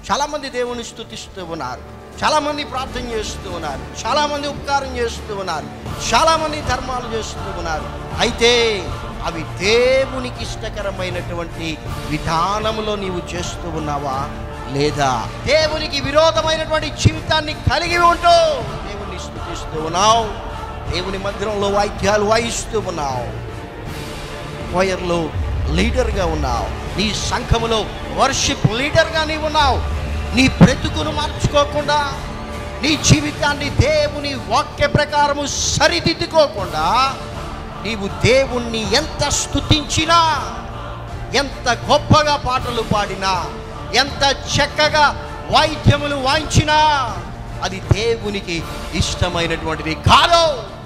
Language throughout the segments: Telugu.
చాలామంది దేవుని స్తుతిస్తూ ఉన్నారు చాలామంది ప్రార్థన చేస్తూ ఉన్నారు చాలామంది ఉపకారం చేస్తూ ఉన్నారు చాలామంది ధర్మాలు చేస్తూ ఉన్నారు అయితే అవి దేవునికి ఇష్టకరమైనటువంటి విధానంలో నీవు చేస్తూ ఉన్నావా లేదా దేవునికి విరోధమైనటువంటి జీవితాన్ని కలిగి ఉంటూ దేవుని స్తుతిస్తూ ఉన్నావు దేవుని మందిరంలో వాయిద్యాలు వాయిస్తూ ఉన్నావు కోయర్లో లీడర్గా ఉన్నావు నీ సంఘములో వర్షిప్ లీడర్గా నీవు ఉన్నావు నీ బ్రతుకును మార్చుకోకుండా నీ జీవితాన్ని దేవుని వాక్య ప్రకారము సరిదిద్దుకోకుండా నీవు దేవుణ్ణి ఎంత స్తుతించినా ఎంత గొప్పగా పాటలు పాడినా ఎంత చక్కగా వాయిద్యములు వాయించినా అది దేవునికి ఇష్టమైనటువంటిది కాదు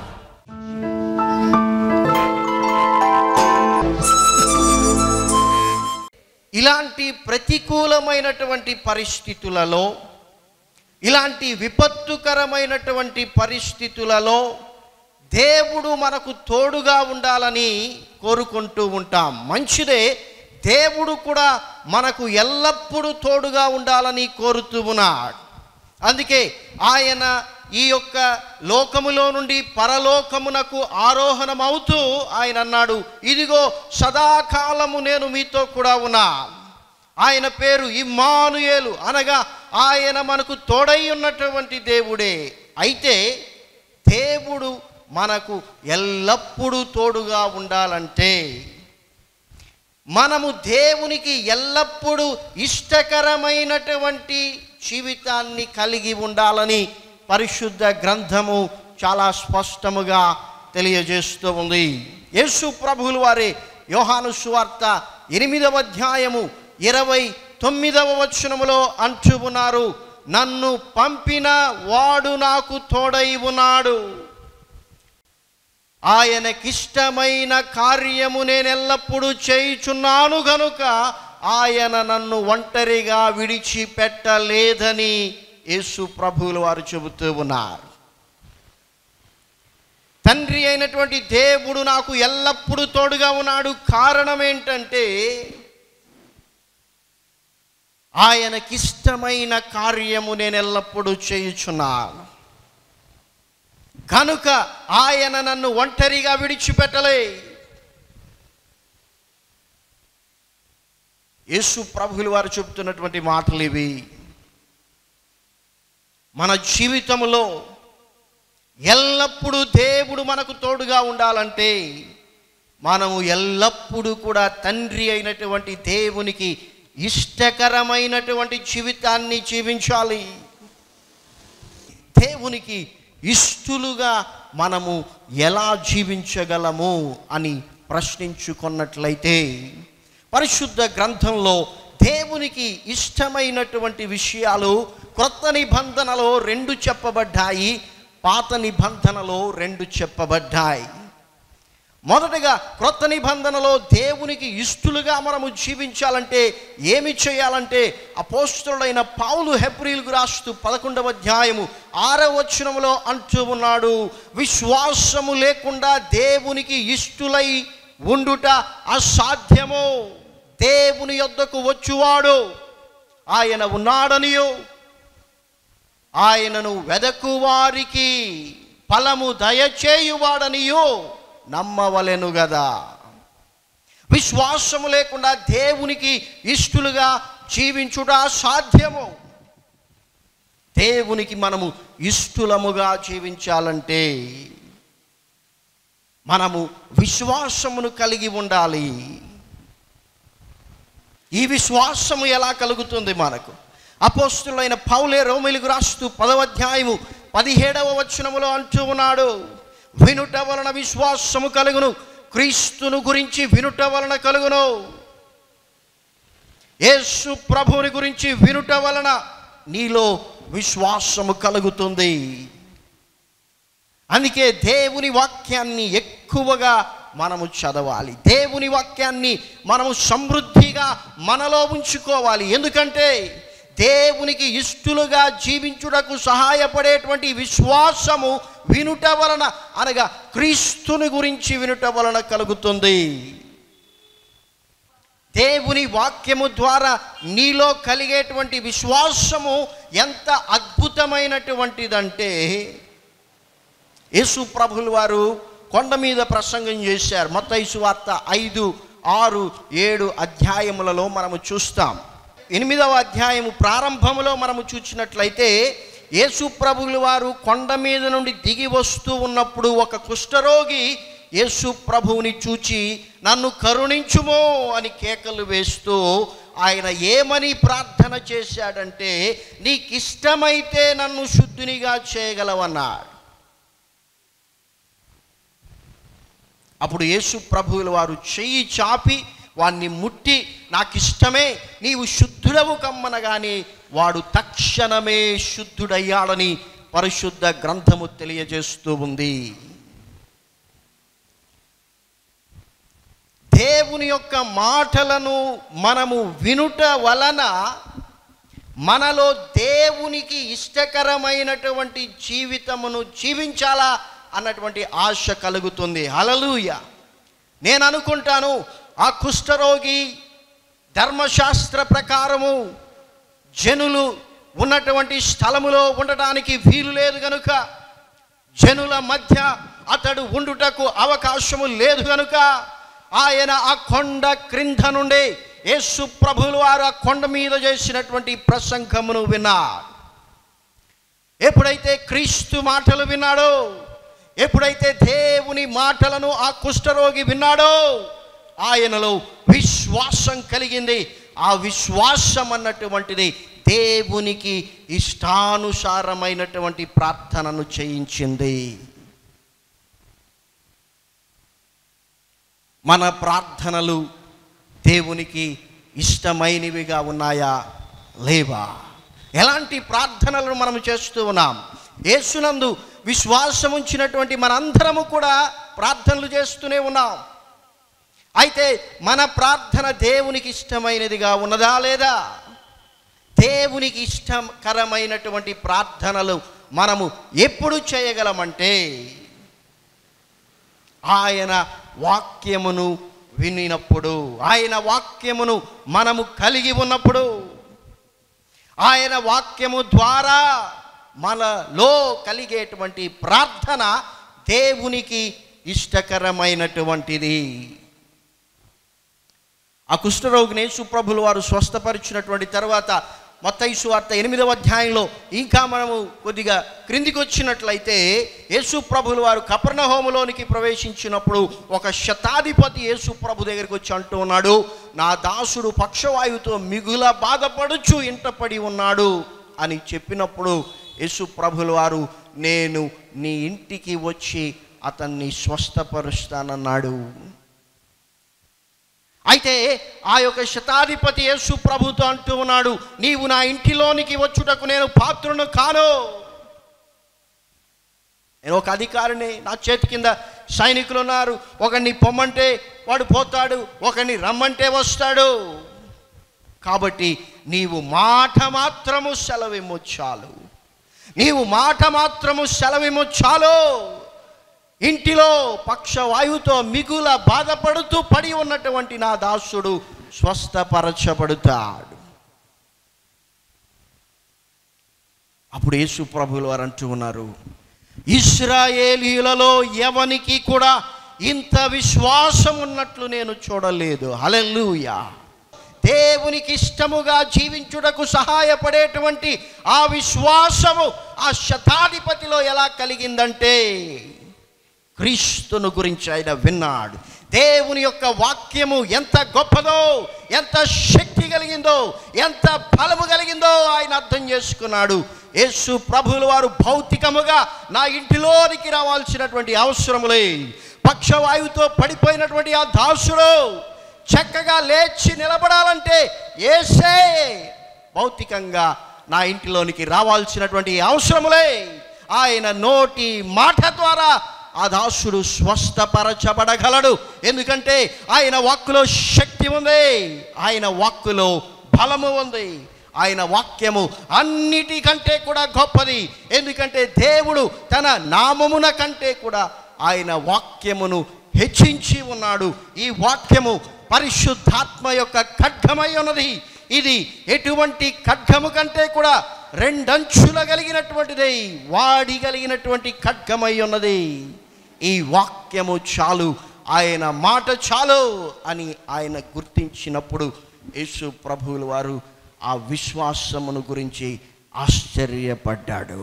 ఇలాంటి ప్రతికూలమైనటువంటి పరిస్థితులలో ఇలాంటి విపత్తుకరమైనటువంటి పరిస్థితులలో దేవుడు మనకు తోడుగా ఉండాలని కోరుకుంటూ ఉంటాం మంచిదే దేవుడు కూడా మనకు ఎల్లప్పుడూ తోడుగా ఉండాలని కోరుతూ ఉన్నాడు అందుకే ఆయన ఈ యొక్క లోకములో నుండి పరలోకమునకు ఆరోహణమవుతూ ఆయన అన్నాడు ఇదిగో సదాకాలము నేను మీతో కూడా ఉన్నా ఆయన పేరు ఇమ్మానుయేలు అనగా ఆయన మనకు తోడై ఉన్నటువంటి దేవుడే అయితే దేవుడు మనకు ఎల్లప్పుడూ తోడుగా ఉండాలంటే మనము దేవునికి ఎల్లప్పుడూ ఇష్టకరమైనటువంటి జీవితాన్ని కలిగి ఉండాలని పరిశుద్ధ గ్రంథము చాలా స్పష్టముగా తెలియజేస్తూ ఉంది యేసు ప్రభువులు వారి యోహాను సువార్త ఎనిమిదవ అధ్యాయము ఇరవై తొమ్మిదవ వచనములో అంటూ ఉన్నారు నన్ను పంపిన వాడు నాకు తోడై ఉన్నాడు ఆయనకిష్టమైన కార్యము నేను ఎల్లప్పుడూ చేయుచున్నాను గనుక ఆయన నన్ను ఒంటరిగా విడిచిపెట్టలేదని యేసు ప్రభువులు వారు చెబుతూ ఉన్నారు తండ్రి అయినటువంటి దేవుడు నాకు ఎల్లప్పుడూ తోడుగా ఉన్నాడు కారణం ఏంటంటే ఆయనకిష్టమైన కార్యము నేను ఎల్లప్పుడూ చేయుచున్నాను కనుక ఆయన నన్ను ఒంటరిగా విడిచిపెట్టలే యేసు ప్రభువులు వారు చెబుతున్నటువంటి మాటలు ఇవి మన జీవితంలో ఎల్లప్పుడూ దేవుడు మనకు తోడుగా ఉండాలంటే మనము ఎల్లప్పుడూ కూడా తండ్రి అయినటువంటి దేవునికి ఇష్టకరమైనటువంటి జీవితాన్ని జీవించాలి దేవునికి ఇష్టలుగా మనము ఎలా జీవించగలము అని ప్రశ్నించుకున్నట్లయితే పరిశుద్ధ గ్రంథంలో దేవునికి ఇష్టమైనటువంటి విషయాలు క్రొత్త నిబంధనలో రెండు చెప్పబడ్డాయి పాత నిబంధనలో రెండు చెప్పబడ్డాయి మొదటగా క్రొత్త నిబంధనలో దేవునికి ఇష్టలుగా మనము జీవించాలంటే ఏమి చేయాలంటే అపోస్తుడైన పావులు హెబ్రిల్కు రాస్తూ పదకొండవ అధ్యాయము ఆరవ వచనములో అంటూ ఉన్నాడు విశ్వాసము లేకుండా దేవునికి ఇష్టులై ఉండుట అసాధ్యము దేవుని యొద్దకు వచ్చువాడు ఆయన ఉన్నాడనియో ఆయనను వెదకువారికి ఫలము దయచేయువాడనియో నమ్మవలెను గదా విశ్వాసము లేకుండా దేవునికి ఇష్టలుగా జీవించుట సాధ్యము దేవునికి మనము ఇష్టలముగా జీవించాలంటే మనము విశ్వాసమును కలిగి ఉండాలి ఈ విశ్వాసము ఎలా కలుగుతుంది మనకు అపోస్తులైన పౌలే రోమిలకు రాస్తూ పదవ అధ్యాయము పదిహేడవ వచనములో అంటూ ఉన్నాడు వినుట వలన విశ్వాసము కలుగును క్రీస్తును గురించి వినుట వలన కలుగును యేసు ప్రభువుని గురించి వినుట వలన నీలో విశ్వాసము కలుగుతుంది అందుకే దేవుని వాక్యాన్ని ఎక్కువగా మనము చదవాలి దేవుని వాక్యాన్ని మనము సమృద్ధిగా మనలో ఉంచుకోవాలి ఎందుకంటే దేవునికి ఇష్టలుగా జీవించుటకు సహాయపడేటువంటి విశ్వాసము వినుట వలన అనగా క్రీస్తుని గురించి వినుట వలన కలుగుతుంది దేవుని వాక్యము ద్వారా నీలో కలిగేటువంటి విశ్వాసము ఎంత అద్భుతమైనటువంటిదంటే యేసు ప్రభులు వారు కొండ మీద ప్రసంగం చేశారు మత్తయి వార్త ఐదు ఆరు ఏడు అధ్యాయములలో మనము చూస్తాం ఎనిమిదవ అధ్యాయము ప్రారంభంలో మనము చూసినట్లయితే యేసు ప్రభులు వారు కొండ మీద నుండి దిగి వస్తూ ఉన్నప్పుడు ఒక కుష్ఠరోగి యేసు ప్రభువుని చూచి నన్ను కరుణించుమో అని కేకలు వేస్తూ ఆయన ఏమని ప్రార్థన చేశాడంటే నీకిష్టమైతే నన్ను శుద్ధునిగా చేయగలవన్నాడు అప్పుడు యేసు ప్రభువుల వారు చెయ్యి చాపి వాణ్ణి ముట్టి నాకు ఇష్టమే నీవు శుద్ధుడవు కమ్మనగానే వాడు తక్షణమే శుద్ధుడయ్యాడని పరిశుద్ధ గ్రంథము తెలియజేస్తూ ఉంది దేవుని యొక్క మాటలను మనము వినుట వలన మనలో దేవునికి ఇష్టకరమైనటువంటి జీవితమును జీవించాలా అన్నటువంటి ఆశ కలుగుతుంది హలలుయ నేను అనుకుంటాను ఆ కుష్ఠరోగి ధర్మశాస్త్ర ప్రకారము జనులు ఉన్నటువంటి స్థలములో ఉండటానికి వీలు లేదు గనుక జనుల మధ్య అతడు ఉండుటకు అవకాశము లేదు గనుక ఆయన ఆ కొండ క్రింద నుండి యేసు ప్రభులు వారు ఆ కొండ మీద చేసినటువంటి ప్రసంగమును విన్నారు ఎప్పుడైతే క్రీస్తు మాటలు విన్నాడో ఎప్పుడైతే దేవుని మాటలను ఆ కుష్ఠరోగి విన్నాడో ఆయనలో విశ్వాసం కలిగింది ఆ విశ్వాసం అన్నటువంటిది దేవునికి ఇష్టానుసారమైనటువంటి ప్రార్థనను చేయించింది మన ప్రార్థనలు దేవునికి ఇష్టమైనవిగా ఉన్నాయా లేవా ఎలాంటి ప్రార్థనలను మనం చేస్తూ ఉన్నాం యేసునందు విశ్వాసం ఉంచినటువంటి మనందరము కూడా ప్రార్థనలు చేస్తూనే ఉన్నాం అయితే మన ప్రార్థన దేవునికి ఇష్టమైనదిగా ఉన్నదా లేదా దేవునికి ఇష్టకరమైనటువంటి ప్రార్థనలు మనము ఎప్పుడు చేయగలమంటే ఆయన వాక్యమును వినినప్పుడు ఆయన వాక్యమును మనము కలిగి ఉన్నప్పుడు ఆయన వాక్యము ద్వారా మనలో కలిగేటువంటి ప్రార్థన దేవునికి ఇష్టకరమైనటువంటిది ఆ కుష్ఠరోగిని సుప్రభులు వారు స్వస్థపరిచినటువంటి తర్వాత మత్తయి వార్త ఎనిమిదవ అధ్యాయంలో ఇంకా మనము కొద్దిగా క్రిందికి వచ్చినట్లయితే యేసు ప్రభులు వారు కపర్ణహోములోనికి ప్రవేశించినప్పుడు ఒక శతాధిపతి యేసు ప్రభు దగ్గరికి వచ్చి అంటూ ఉన్నాడు నా దాసుడు పక్షవాయువుతో మిగుల బాధపడుచు ఇంటపడి ఉన్నాడు అని చెప్పినప్పుడు యేసు ప్రభుల వారు నేను నీ ఇంటికి వచ్చి అతన్ని స్వస్థపరుస్తానన్నాడు అయితే ఆ యొక్క శతాధిపతి యేసు ప్రభుతో అంటూ ఉన్నాడు నీవు నా ఇంటిలోనికి వచ్చుటకు నేను పాత్రను కాను నేను ఒక అధికారిని నా చేతి కింద సైనికులు ఉన్నారు ఒకరిని పొమ్మంటే వాడు పోతాడు ఒకరిని రమ్మంటే వస్తాడు కాబట్టి నీవు మాట మాత్రము సెలవిమ్ము చాలు నీవు మాట మాత్రము సెలవిమ్ము చాలు ఇంటిలో పక్షవాయువుతో మిగుల బాధపడుతూ పడి ఉన్నటువంటి నా దాసుడు స్వస్థపరచబడుతాడు అప్పుడు యేసు ప్రభువులు వారు అంటూ ఉన్నారు ఇస్రాయేలీలలో ఎవనికి కూడా ఇంత విశ్వాసం ఉన్నట్లు నేను చూడలేదు హల్లెలూయా దేవునికి ఇష్టముగా జీవించుటకు సహాయపడేటువంటి ఆ విశ్వాసము ఆ శతాధిపతిలో ఎలా కలిగిందంటే క్రీస్తును గురించి ఆయన విన్నాడు దేవుని యొక్క వాక్యము ఎంత గొప్పదో ఎంత శక్తి కలిగిందో ఎంత బలము కలిగిందో ఆయన అర్థం చేసుకున్నాడు యేసు ప్రభువుల వారు భౌతికముగా నా ఇంటిలోనికి రావాల్సినటువంటి అవసరములే పక్షవాయువుతో పడిపోయినటువంటి ఆ దాసుడు చక్కగా లేచి నిలబడాలంటే ఏసే భౌతికంగా నా ఇంటిలోనికి రావాల్సినటువంటి అవసరములే ఆయన నోటి మాట ద్వారా ఆ దాసుడు స్వస్థపరచబడగలడు ఎందుకంటే ఆయన వాక్కులో శక్తి ఉంది ఆయన వాక్కులో బలము ఉంది ఆయన వాక్యము అన్నిటికంటే కూడా గొప్పది ఎందుకంటే దేవుడు తన నామమున కంటే కూడా ఆయన వాక్యమును హెచ్చించి ఉన్నాడు ఈ వాక్యము పరిశుద్ధాత్మ యొక్క ఖడ్గమై ఉన్నది ఇది ఎటువంటి ఖడ్గము కంటే కూడా రెండంచుల కలిగినటువంటిది వాడి కలిగినటువంటి ఖడ్గమై ఉన్నది ఈ వాక్యము చాలు ఆయన మాట చాలు అని ఆయన గుర్తించినప్పుడు యేసు ప్రభువుల వారు ఆ విశ్వాసమును గురించి ఆశ్చర్యపడ్డాడు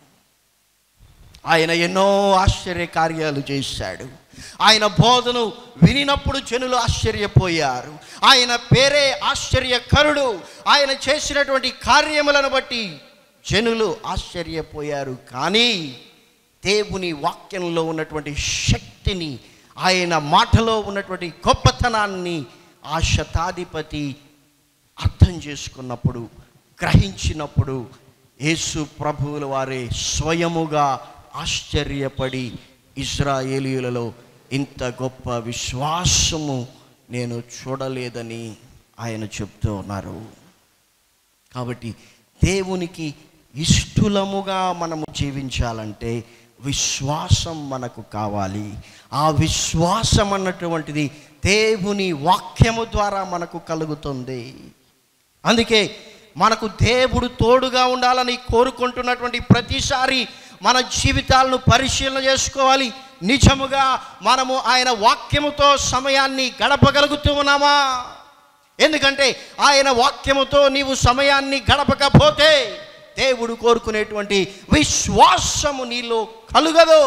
ఆయన ఎన్నో ఆశ్చర్య కార్యాలు చేశాడు ఆయన బోధను వినినప్పుడు జనులు ఆశ్చర్యపోయారు ఆయన పేరే ఆశ్చర్యకరుడు ఆయన చేసినటువంటి కార్యములను బట్టి జనులు ఆశ్చర్యపోయారు కానీ దేవుని వాక్యంలో ఉన్నటువంటి శక్తిని ఆయన మాటలో ఉన్నటువంటి గొప్పతనాన్ని ఆ శతాధిపతి అర్థం చేసుకున్నప్పుడు గ్రహించినప్పుడు యేసు ప్రభువుల వారే స్వయముగా ఆశ్చర్యపడి ఇజ్రాయేలీయులలో ఇంత గొప్ప విశ్వాసము నేను చూడలేదని ఆయన చెప్తూ ఉన్నారు కాబట్టి దేవునికి ఇష్టలముగా మనము జీవించాలంటే విశ్వాసం మనకు కావాలి ఆ విశ్వాసం అన్నటువంటిది దేవుని వాక్యము ద్వారా మనకు కలుగుతుంది అందుకే మనకు దేవుడు తోడుగా ఉండాలని కోరుకుంటున్నటువంటి ప్రతిసారి మన జీవితాలను పరిశీలన చేసుకోవాలి నిజముగా మనము ఆయన వాక్యముతో సమయాన్ని గడపగలుగుతూ ఉన్నామా ఎందుకంటే ఆయన వాక్యముతో నీవు సమయాన్ని గడపకపోతే దేవుడు కోరుకునేటువంటి విశ్వాసము నీలో కలుగదు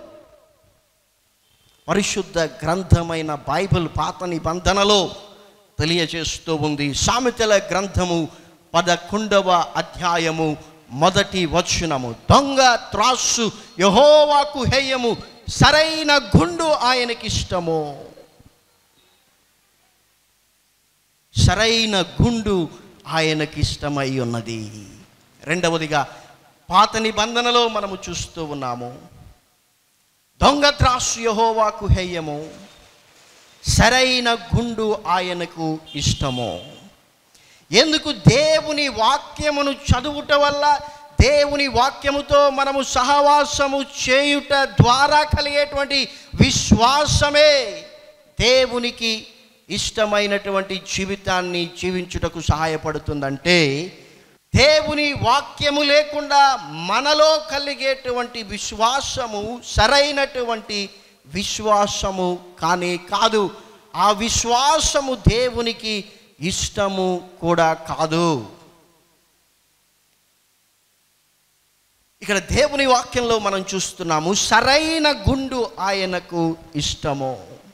పరిశుద్ధ గ్రంథమైన బైబిల్ పాత నిబంధనలో తెలియజేస్తూ ఉంది సామెతల గ్రంథము పదకొండవ అధ్యాయము మొదటి వచనము దొంగ త్రాసు యహోవాకు హేయము సరైన గుండు ఆయనకిష్టము సరైన గుండు ఆయనకిష్టమై ఉన్నది రెండవదిగా పాత నిబంధనలో మనము చూస్తూ ఉన్నాము దొంగ త్రాసు యహోవాకు హేయము సరైన గుండు ఆయనకు ఇష్టము ఎందుకు దేవుని వాక్యమును చదువుట వల్ల దేవుని వాక్యముతో మనము సహవాసము చేయుట ద్వారా కలిగేటువంటి విశ్వాసమే దేవునికి ఇష్టమైనటువంటి జీవితాన్ని జీవించుటకు సహాయపడుతుందంటే దేవుని వాక్యము లేకుండా మనలో కలిగేటువంటి విశ్వాసము సరైనటువంటి విశ్వాసము కానే కాదు ఆ విశ్వాసము దేవునికి ఇష్టము కూడా కాదు ఇక్కడ దేవుని వాక్యంలో మనం చూస్తున్నాము సరైన గుండు ఆయనకు ఇష్టము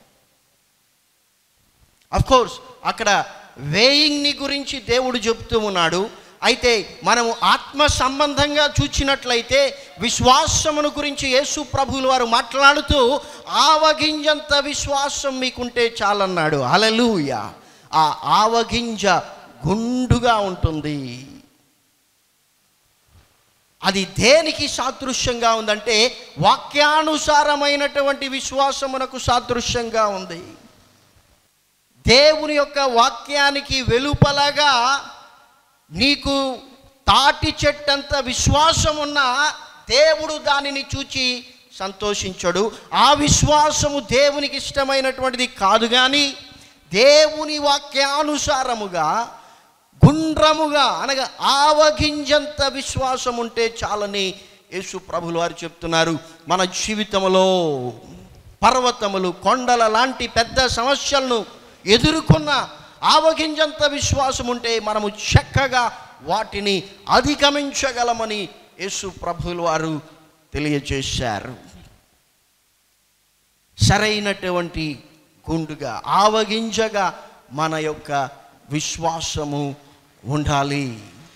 అఫ్ కోర్స్ అక్కడ వేయింగ్ని గురించి దేవుడు చెప్తూ ఉన్నాడు అయితే మనము ఆత్మ సంబంధంగా చూచినట్లయితే విశ్వాసమును గురించి యేసు ప్రభువుల వారు మాట్లాడుతూ ఆవగింజంత విశ్వాసం మీకుంటే చాలన్నాడు అలలుయ ఆ ఆవగింజ గుండుగా ఉంటుంది అది దేనికి సాదృశ్యంగా ఉందంటే వాక్యానుసారమైనటువంటి విశ్వాసమునకు సాదృశ్యంగా ఉంది దేవుని యొక్క వాక్యానికి వెలుపలగా నీకు తాటి చెట్టంత విశ్వాసం ఉన్నా దేవుడు దానిని చూచి సంతోషించడు ఆ విశ్వాసము దేవునికి ఇష్టమైనటువంటిది కాదు కానీ దేవుని వాక్యానుసారముగా గుండ్రముగా అనగా ఆవగింజంత విశ్వాసం ఉంటే చాలని యేసు ప్రభులు వారు చెప్తున్నారు మన జీవితంలో పర్వతములు కొండల లాంటి పెద్ద సమస్యలను ఎదుర్కొన్న ఆవగింజంత విశ్వాసం ఉంటే మనము చక్కగా వాటిని అధిగమించగలమని యేసు ప్రభులు వారు తెలియజేశారు సరైనటువంటి గుండుగా ఆవగింజగా మన యొక్క విశ్వాసము ఉండాలి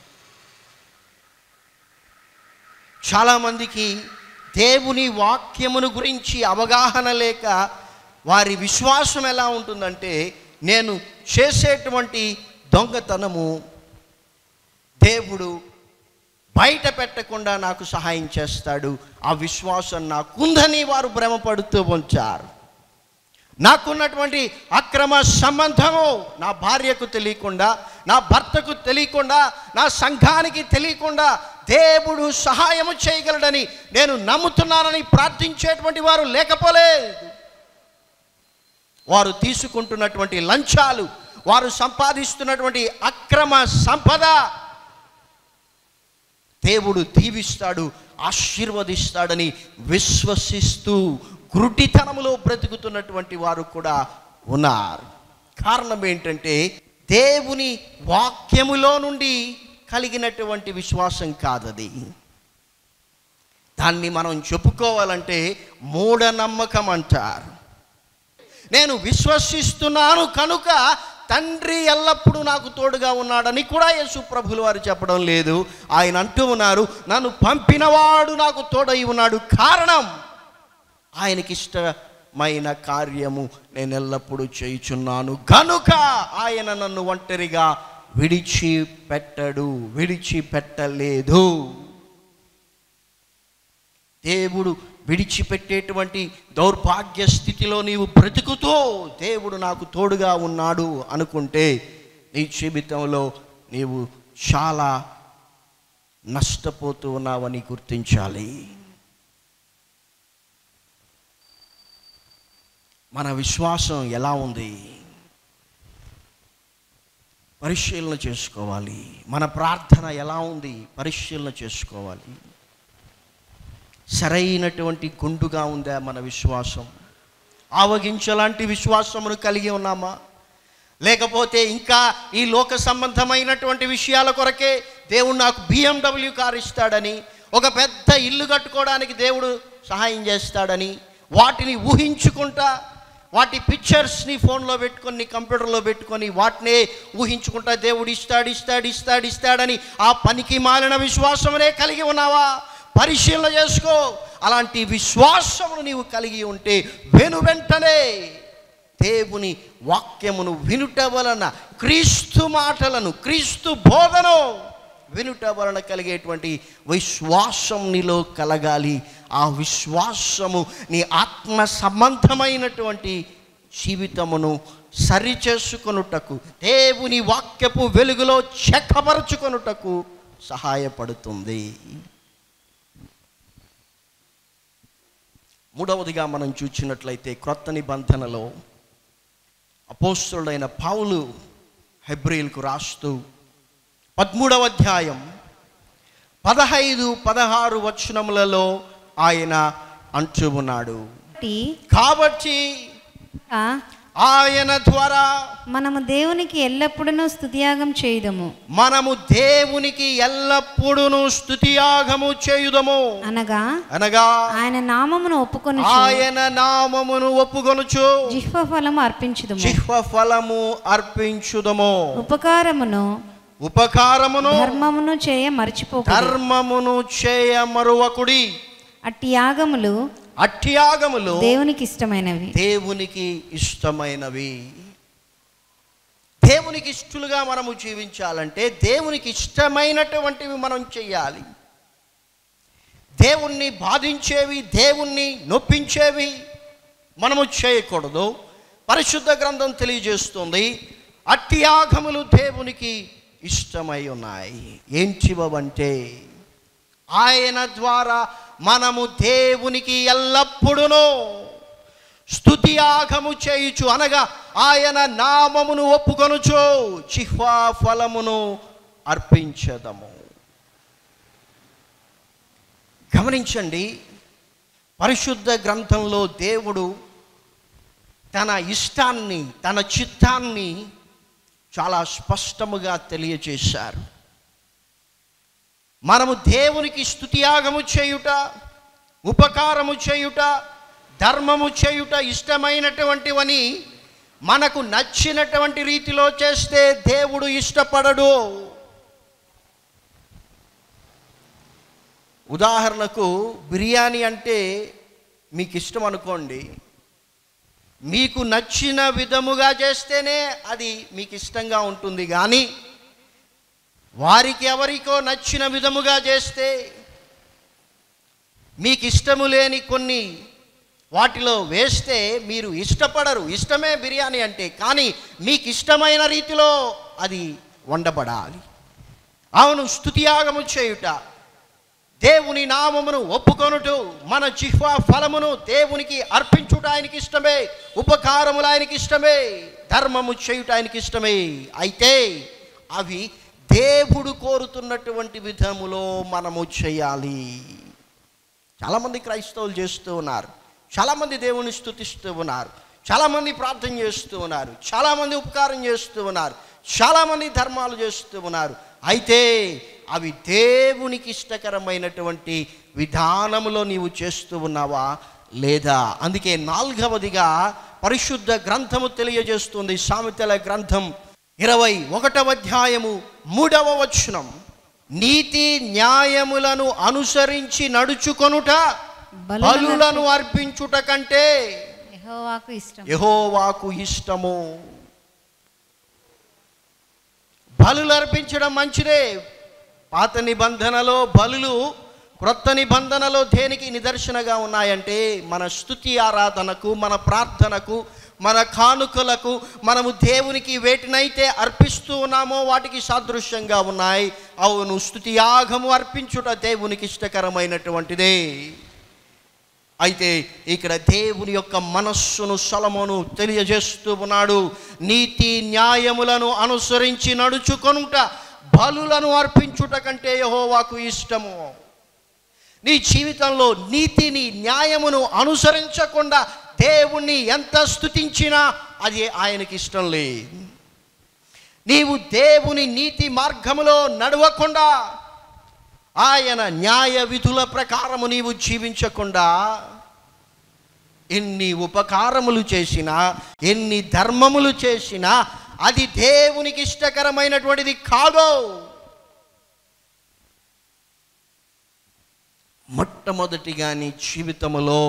చాలామందికి దేవుని వాక్యమును గురించి అవగాహన లేక వారి విశ్వాసం ఎలా ఉంటుందంటే నేను చేసేటువంటి దొంగతనము దేవుడు బయట పెట్టకుండా నాకు సహాయం చేస్తాడు ఆ విశ్వాసం నాకుందని వారు భ్రమపడుతూ ఉంచారు నాకున్నటువంటి అక్రమ సంబంధము నా భార్యకు తెలియకుండా నా భర్తకు తెలియకుండా నా సంఘానికి తెలియకుండా దేవుడు సహాయము చేయగలడని నేను నమ్ముతున్నానని ప్రార్థించేటువంటి వారు లేకపోలేదు వారు తీసుకుంటున్నటువంటి లంచాలు వారు సంపాదిస్తున్నటువంటి అక్రమ సంపద దేవుడు దీవిస్తాడు ఆశీర్వదిస్తాడని విశ్వసిస్తూ గురుటితనములో బ్రతుకుతున్నటువంటి వారు కూడా ఉన్నారు కారణం ఏంటంటే దేవుని వాక్యములో నుండి కలిగినటువంటి విశ్వాసం కాదది దాన్ని మనం చెప్పుకోవాలంటే మూఢనమ్మకం అంటారు నేను విశ్వసిస్తున్నాను కనుక తండ్రి ఎల్లప్పుడూ నాకు తోడుగా ఉన్నాడని కూడా యేసు ప్రభులు వారు చెప్పడం లేదు ఆయన అంటూ ఉన్నారు నన్ను పంపినవాడు నాకు తోడై ఉన్నాడు కారణం ఆయనకి ఇష్టమైన కార్యము నేను ఎల్లప్పుడూ చేయుచున్నాను కనుక ఆయన నన్ను ఒంటరిగా విడిచిపెట్టడు విడిచిపెట్టలేదు దేవుడు విడిచిపెట్టేటువంటి దౌర్భాగ్య స్థితిలో నీవు బ్రతుకుతూ దేవుడు నాకు తోడుగా ఉన్నాడు అనుకుంటే నీ జీవితంలో నీవు చాలా నష్టపోతూ ఉన్నావని గుర్తించాలి మన విశ్వాసం ఎలా ఉంది పరిశీలన చేసుకోవాలి మన ప్రార్థన ఎలా ఉంది పరిశీలన చేసుకోవాలి సరైనటువంటి గుండుగా ఉందా మన విశ్వాసం ఆవగించలాంటి విశ్వాసమును కలిగి ఉన్నామా లేకపోతే ఇంకా ఈ లోక సంబంధమైనటువంటి విషయాల కొరకే దేవుడు నాకు బిఎండబ్ల్యూ కార్ ఇస్తాడని ఒక పెద్ద ఇల్లు కట్టుకోవడానికి దేవుడు సహాయం చేస్తాడని వాటిని ఊహించుకుంటా వాటి పిక్చర్స్ని ఫోన్లో పెట్టుకొని కంప్యూటర్లో పెట్టుకొని వాటినే ఊహించుకుంటా దేవుడు ఇస్తాడు ఇస్తాడు ఇస్తాడు ఇస్తాడని ఆ పనికి మాలిన విశ్వాసమునే కలిగి ఉన్నావా పరిశీలన చేసుకో అలాంటి విశ్వాసమును నీవు కలిగి ఉంటే వెను వెంటనే దేవుని వాక్యమును వినుట వలన క్రీస్తు మాటలను క్రీస్తు బోధను వినుట వలన కలిగేటువంటి విశ్వాసం నీలో కలగాలి ఆ విశ్వాసము నీ ఆత్మ సంబంధమైనటువంటి జీవితమును సరిచేసుకొనుటకు దేవుని వాక్యపు వెలుగులో చెక్కపరుచుకొనుటకు సహాయపడుతుంది మూడవదిగా మనం చూచినట్లయితే క్రొత్త నిబంధనలో అపోస్తుడైన పౌలు హెబ్రిల్కు రాస్తూ పదమూడవ అధ్యాయం పదహైదు పదహారు వచనములలో ఆయన అంటూ ఉన్నాడు కాబట్టి కాబట్టి ఆ, ఆయన ద్వారా మనము దేవునికి ఎల్లప్పుడూ స్తుతియాగం చేయుదము మనము దేవునికి ఎల్లప్పుడూ స్తుతియాగము చేయుదము అనగా అనగా ఆయన నామమును ఒప్పుకొని ఆయన నామమును ఒప్పుకొనుచు జిహ్వ ఫలము అర్పించుదము జిహ్వ ఫలము అర్పించుదము ఉపకారమును ఉపకారమును ధర్మమును చేయ మర్చిపోకు ధర్మమును చేయ మరువకుడి అట్టి యాగములు అట్యాగములు దేవునికి ఇష్టమైనవి దేవునికి ఇష్టమైనవి దేవునికి ఇష్టలుగా మనము జీవించాలంటే దేవునికి ఇష్టమైనటువంటివి మనం చేయాలి దేవుణ్ణి బాధించేవి దేవుణ్ణి నొప్పించేవి మనము చేయకూడదు పరిశుద్ధ గ్రంథం తెలియజేస్తుంది అట్యాగములు దేవునికి ఇష్టమై ఉన్నాయి ఏంటివంటే ఆయన ద్వారా మనము దేవునికి ఎల్లప్పుడూ స్తుతియాగము చేయుచు అనగా ఆయన నామమును ఒప్పుకొనుచు చిహ్వా ఫలమును అర్పించదము గమనించండి పరిశుద్ధ గ్రంథంలో దేవుడు తన ఇష్టాన్ని తన చిత్తాన్ని చాలా స్పష్టముగా తెలియజేశారు మనము దేవునికి స్తుతియాగము చేయుట ఉపకారము చేయుట ధర్మము చేయుట ఇష్టమైనటువంటివని మనకు నచ్చినటువంటి రీతిలో చేస్తే దేవుడు ఇష్టపడడు ఉదాహరణకు బిర్యానీ అంటే మీకు ఇష్టం అనుకోండి మీకు నచ్చిన విధముగా చేస్తేనే అది మీకు ఇష్టంగా ఉంటుంది కానీ వారికి ఎవరికో నచ్చిన విధముగా చేస్తే మీకు ఇష్టము లేని కొన్ని వాటిలో వేస్తే మీరు ఇష్టపడరు ఇష్టమే బిర్యానీ అంటే కానీ మీకు ఇష్టమైన రీతిలో అది వండబడాలి అవును స్తుతియాగము చేయుట దేవుని నామమును ఒప్పుకొనుట మన జిహ్వా ఫలమును దేవునికి అర్పించుట ఆయనకి ఇష్టమే ఉపకారములు ఆయనకి ఇష్టమే ధర్మము చేయుట ఆయనకి ఇష్టమే అయితే అవి దేవుడు కోరుతున్నటువంటి విధములో మనము చేయాలి చాలామంది క్రైస్తవులు చేస్తూ ఉన్నారు చాలామంది దేవుని స్థుతిస్తూ ఉన్నారు చాలామంది ప్రార్థన చేస్తూ ఉన్నారు చాలామంది ఉపకారం చేస్తూ ఉన్నారు చాలామంది ధర్మాలు చేస్తూ ఉన్నారు అయితే అవి దేవునికి ఇష్టకరమైనటువంటి విధానములో నీవు చేస్తూ ఉన్నావా లేదా అందుకే నాలుగవదిగా పరిశుద్ధ గ్రంథము తెలియజేస్తుంది సామెతల గ్రంథం ఇరవై ఒకటవ అధ్యాయము మూడవ వచనం నీతి న్యాయములను అనుసరించి నడుచుకొనుట బలులను అర్పించుట కంటే యెహోవాకు ఇష్టం యహోవాకు ఇష్టము బలులు అర్పించడం మంచిదే పాత నిబంధనలో బలులు క్రొత్త నిబంధనలో దేనికి నిదర్శనగా ఉన్నాయంటే మన స్తుతి ఆరాధనకు మన ప్రార్థనకు మన కానుకలకు మనము దేవునికి వేటినైతే అర్పిస్తూ ఉన్నామో వాటికి సాదృశ్యంగా ఉన్నాయి అవును స్తుతి యాగము అర్పించుట దేవునికి ఇష్టకరమైనటువంటిదే అయితే ఇక్కడ దేవుని యొక్క మనస్సును సొలమును తెలియజేస్తూ ఉన్నాడు నీతి న్యాయములను అనుసరించి నడుచుకొనుట బలులను అర్పించుట కంటే యహోవాకు ఇష్టము నీ జీవితంలో నీతిని న్యాయమును అనుసరించకుండా దేవుణ్ణి ఎంత స్తుతించినా అది ఆయనకి ఇష్టం లేదు నీవు దేవుని నీతి మార్గములో నడవకుండా ఆయన న్యాయ విధుల ప్రకారము నీవు జీవించకుండా ఎన్ని ఉపకారములు చేసినా ఎన్ని ధర్మములు చేసినా అది దేవునికి ఇష్టకరమైనటువంటిది కాదు మొట్టమొదటిగా నీ జీవితములో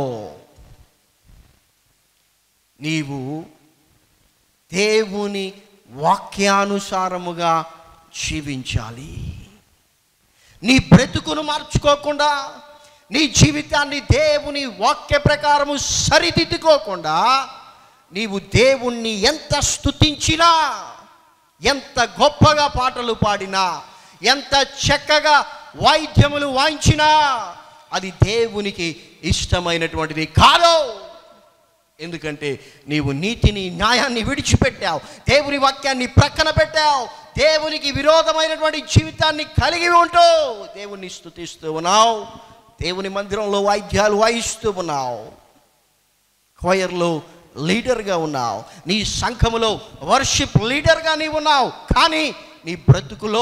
నీవు దేవుని వాక్యానుసారముగా జీవించాలి నీ బ్రతుకును మార్చుకోకుండా నీ జీవితాన్ని దేవుని వాక్య ప్రకారము సరిదిద్దుకోకుండా నీవు దేవుణ్ణి ఎంత స్తుతించినా ఎంత గొప్పగా పాటలు పాడినా ఎంత చక్కగా వాయిద్యములు వాయించినా అది దేవునికి ఇష్టమైనటువంటిది కాదు ఎందుకంటే నీవు నీతిని న్యాయాన్ని విడిచిపెట్టావు దేవుని వాక్యాన్ని ప్రక్కన పెట్టావు దేవునికి విరోధమైనటువంటి జీవితాన్ని కలిగి ఉంటూ దేవుణ్ణి స్తుతిస్తూ ఉన్నావు దేవుని మందిరంలో వాయిద్యాలు వాయిస్తూ ఉన్నావు కోయర్లో లీడర్గా ఉన్నావు నీ సంఘములో వర్షిప్ లీడర్గా నీవు ఉన్నావు కానీ నీ బ్రతుకులో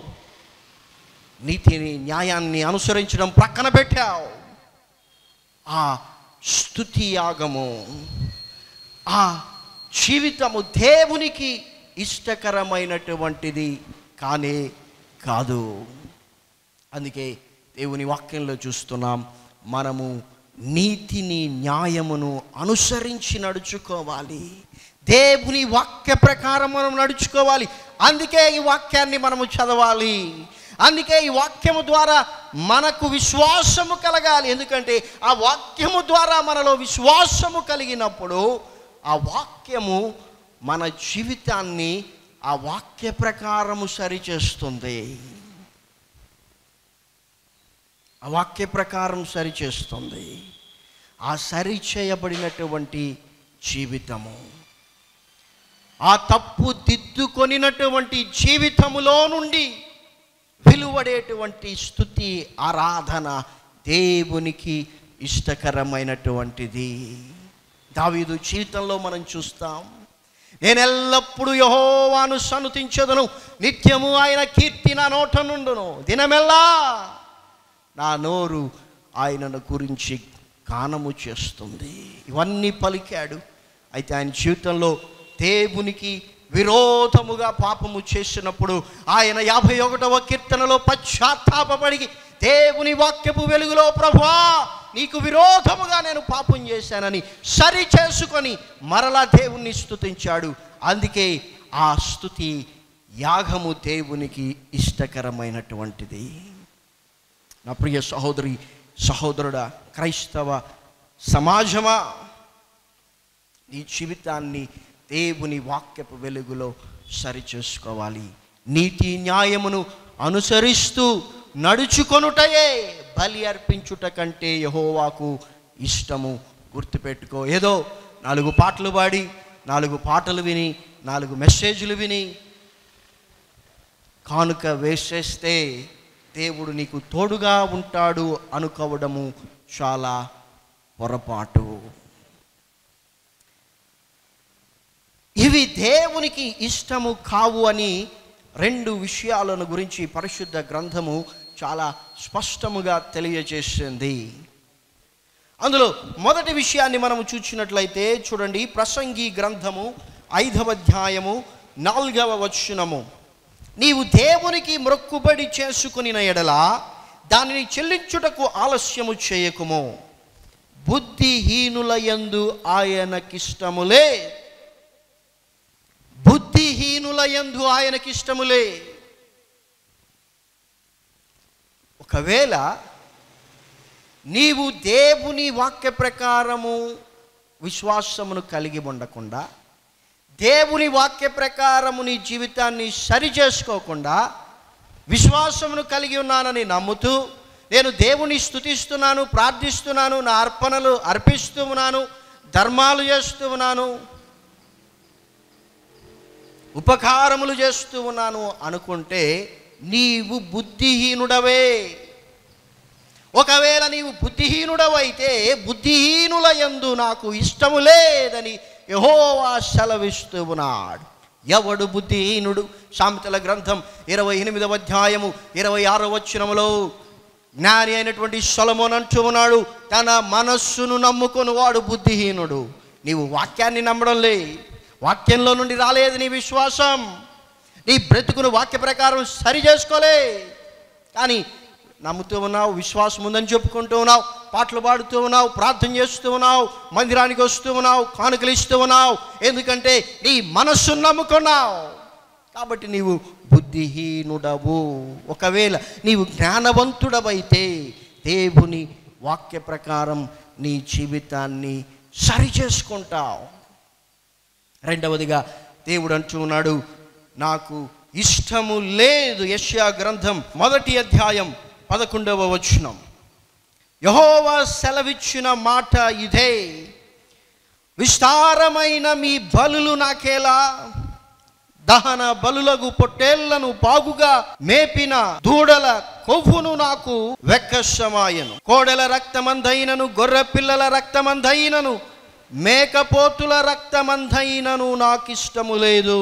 నీతిని న్యాయాన్ని అనుసరించడం ప్రక్కన పెట్టావు ఆ స్తుతి యాగము ఆ జీవితము దేవునికి ఇష్టకరమైనటువంటిది కానే కాదు అందుకే దేవుని వాక్యంలో చూస్తున్నాం మనము నీతిని న్యాయమును అనుసరించి నడుచుకోవాలి దేవుని వాక్య ప్రకారం మనం నడుచుకోవాలి అందుకే ఈ వాక్యాన్ని మనము చదవాలి అందుకే ఈ వాక్యము ద్వారా మనకు విశ్వాసము కలగాలి ఎందుకంటే ఆ వాక్యము ద్వారా మనలో విశ్వాసము కలిగినప్పుడు ఆ వాక్యము మన జీవితాన్ని ఆ వాక్య ప్రకారము సరిచేస్తుంది ఆ వాక్య ప్రకారం సరిచేస్తుంది ఆ సరి చేయబడినటువంటి జీవితము ఆ తప్పు దిద్దుకొనినటువంటి జీవితములో నుండి వెలువడేటువంటి స్థుతి ఆరాధన దేవునికి ఇష్టకరమైనటువంటిది దావీదు జీవితంలో మనం చూస్తాం నేను ఎల్లప్పుడూ యహోవాను సనుతించదును నిత్యము ఆయన కీర్తి నా నోట నుండును దినమెల్లా నా నోరు ఆయనను గురించి గానము చేస్తుంది ఇవన్నీ పలికాడు అయితే ఆయన జీవితంలో దేవునికి విరోధముగా పాపము చేసినప్పుడు ఆయన యాభై ఒకటవ కీర్తనలో పశ్చాత్తాపడి దేవుని వాక్యపు వెలుగులో ప్రభువా నీకు విరోధముగా నేను పాపం చేశానని సరి చేసుకొని మరలా దేవుణ్ణి స్తుతించాడు అందుకే ఆ స్తుతి యాగము దేవునికి ఇష్టకరమైనటువంటిది నా ప్రియ సహోదరి సహోదరుడా క్రైస్తవ సమాజమా నీ జీవితాన్ని దేవుని వాక్యపు వెలుగులో సరిచేసుకోవాలి నీతి న్యాయమును అనుసరిస్తూ నడుచుకొనుటయే బలి అర్పించుట కంటే యహోవాకు ఇష్టము గుర్తుపెట్టుకో ఏదో నాలుగు పాటలు పాడి నాలుగు పాటలు విని నాలుగు మెసేజ్లు విని కానుక వేసేస్తే దేవుడు నీకు తోడుగా ఉంటాడు అనుకోవడము చాలా పొరపాటు ఇవి దేవునికి ఇష్టము కావు అని రెండు విషయాలను గురించి పరిశుద్ధ గ్రంథము చాలా స్పష్టముగా తెలియజేసింది అందులో మొదటి విషయాన్ని మనము చూసినట్లయితే చూడండి ప్రసంగి గ్రంథము ఐదవ అధ్యాయము నాలుగవ వచనము నీవు దేవునికి మొక్కుబడి చేసుకునిన ఎడల దానిని చెల్లించుటకు ఆలస్యము చేయకుము బుద్ధిహీనుల యందు ఆయనకిష్టములే బుద్ధిహీనుల యందు ఆయనకిష్టములే ఒకవేళ నీవు దేవుని వాక్య ప్రకారము విశ్వాసమును కలిగి ఉండకుండా దేవుని వాక్య ప్రకారము నీ జీవితాన్ని సరి చేసుకోకుండా విశ్వాసమును కలిగి ఉన్నానని నమ్ముతూ నేను దేవుని స్తుతిస్తున్నాను ప్రార్థిస్తున్నాను నా అర్పణలు అర్పిస్తూ ఉన్నాను ధర్మాలు చేస్తూ ఉన్నాను ఉపకారములు చేస్తూ ఉన్నాను అనుకుంటే నీవు బుద్ధిహీనుడవే ఒకవేళ నీవు బుద్ధిహీనుడవైతే బుద్ధిహీనుల యందు నాకు ఇష్టము లేదని యహోవా సెలవిస్తూ ఉన్నాడు ఎవడు బుద్ధిహీనుడు సామెతల గ్రంథం ఇరవై ఎనిమిదవ అధ్యాయము ఇరవై ఆరో వచనములో జ్ఞాని అయినటువంటి సొలమోన్ అంటూ ఉన్నాడు తన మనస్సును నమ్ముకొని వాడు బుద్ధిహీనుడు నీవు వాక్యాన్ని నమ్మడం లే వాక్యంలో నుండి రాలేదు నీ విశ్వాసం నీ బ్రతుకును వాక్య ప్రకారం సరి చేసుకోలే కానీ నమ్ముతూ ఉన్నావు విశ్వాసం ఉందని చెప్పుకుంటూ ఉన్నావు పాటలు పాడుతూ ఉన్నావు ప్రార్థన చేస్తూ ఉన్నావు మందిరానికి వస్తూ ఉన్నావు కానుకలు ఇస్తూ ఉన్నావు ఎందుకంటే నీ మనస్సును నమ్ముకున్నావు కాబట్టి నీవు బుద్ధిహీనుడవు ఒకవేళ నీవు జ్ఞానవంతుడవైతే దేవుని వాక్య ప్రకారం నీ జీవితాన్ని సరి చేసుకుంటావు రెండవదిగా దేవుడు అంటూ ఉన్నాడు నాకు ఇష్టము లేదు యష్యా గ్రంథం మొదటి అధ్యాయం పదకొండవ వచనం యహోవా సెలవిచ్చిన మాట ఇదే విస్తారమైన మీ బలులు నాకేలా దహన బలులకు పొట్టేళ్లను బాగుగా మేపిన దూడల కొవ్వును నాకు వెక్కసమాయను కోడెల రక్తమందైనను గొర్రె పిల్లల రక్తమందైనను మేకపోతుల రక్తమందైనను నాకిష్టము లేదు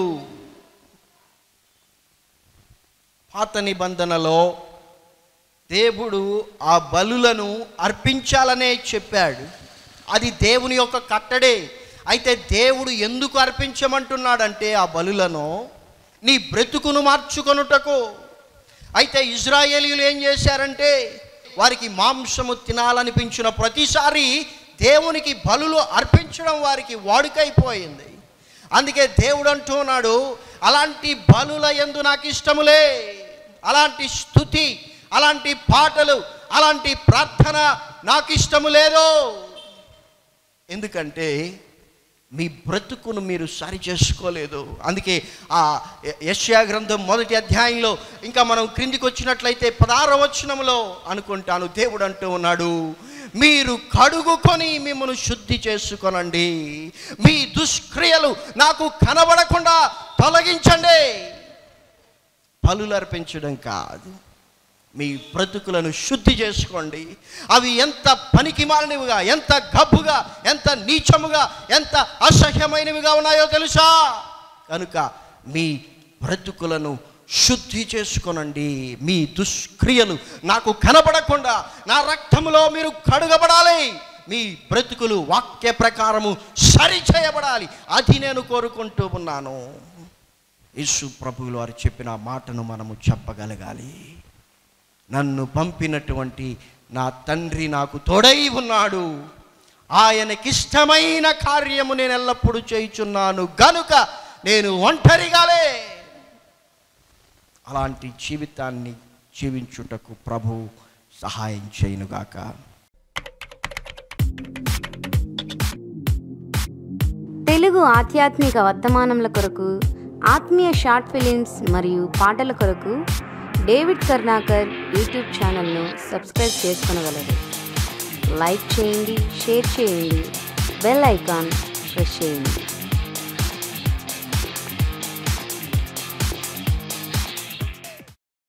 పాత నిబంధనలో దేవుడు ఆ బలులను అర్పించాలనే చెప్పాడు అది దేవుని యొక్క కట్టడే అయితే దేవుడు ఎందుకు అర్పించమంటున్నాడంటే ఆ బలులను నీ బ్రతుకును మార్చుకొనుటకు అయితే ఇజ్రాయేలీలు ఏం చేశారంటే వారికి మాంసము తినాలనిపించిన ప్రతిసారి దేవునికి బలులు అర్పించడం వారికి వాడుకైపోయింది అందుకే దేవుడు అంటున్నాడు అలాంటి బలుల ఎందు నాకు ఇష్టములే అలాంటి స్థుతి అలాంటి పాటలు అలాంటి ప్రార్థన నాకు ఇష్టము లేదు ఎందుకంటే మీ బ్రతుకును మీరు సరి చేసుకోలేదు అందుకే ఆ యశ్యా గ్రంథం మొదటి అధ్యాయంలో ఇంకా మనం క్రిందికి వచ్చినట్లయితే పదార వచనంలో అనుకుంటాను దేవుడు అంటూ ఉన్నాడు మీరు కడుగుకొని మిమ్మల్ని శుద్ధి చేసుకొనండి మీ దుష్క్రియలు నాకు కనబడకుండా తొలగించండి పలులు అర్పించడం కాదు మీ బ్రతుకులను శుద్ధి చేసుకోండి అవి ఎంత పనికి మాలినవిగా ఎంత గబ్బుగా ఎంత నీచముగా ఎంత అసహ్యమైనవిగా ఉన్నాయో తెలుసా కనుక మీ బ్రతుకులను శుద్ధి చేసుకొనండి మీ దుష్క్రియలు నాకు కనబడకుండా నా రక్తములో మీరు కడుగబడాలి మీ బ్రతుకులు వాక్య ప్రకారము సరి చేయబడాలి అది నేను కోరుకుంటూ ఉన్నాను యేసు ప్రభువులు వారు చెప్పిన మాటను మనము చెప్పగలగాలి నన్ను పంపినటువంటి నా తండ్రి నాకు తోడై ఉన్నాడు ఆయనకిష్టమైన కార్యము నేను ఎల్లప్పుడూ చేయుచున్నాను గనుక నేను ఒంటరిగాలే అలాంటి జీవితాన్ని జీవించుటకు ప్రభు సహాయం చేయనుగాక తెలుగు ఆధ్యాత్మిక వర్తమానముల కొరకు ఆత్మీయ షార్ట్ ఫిలిమ్స్ మరియు పాటల కొరకు డేవిడ్ కర్ణాకర్ యూట్యూబ్ ఛానల్ను సబ్స్క్రైబ్ చేసుకొనగలరు లైక్ చేయండి షేర్ చేయండి బెల్ ఐకాన్ ప్రెస్ చేయండి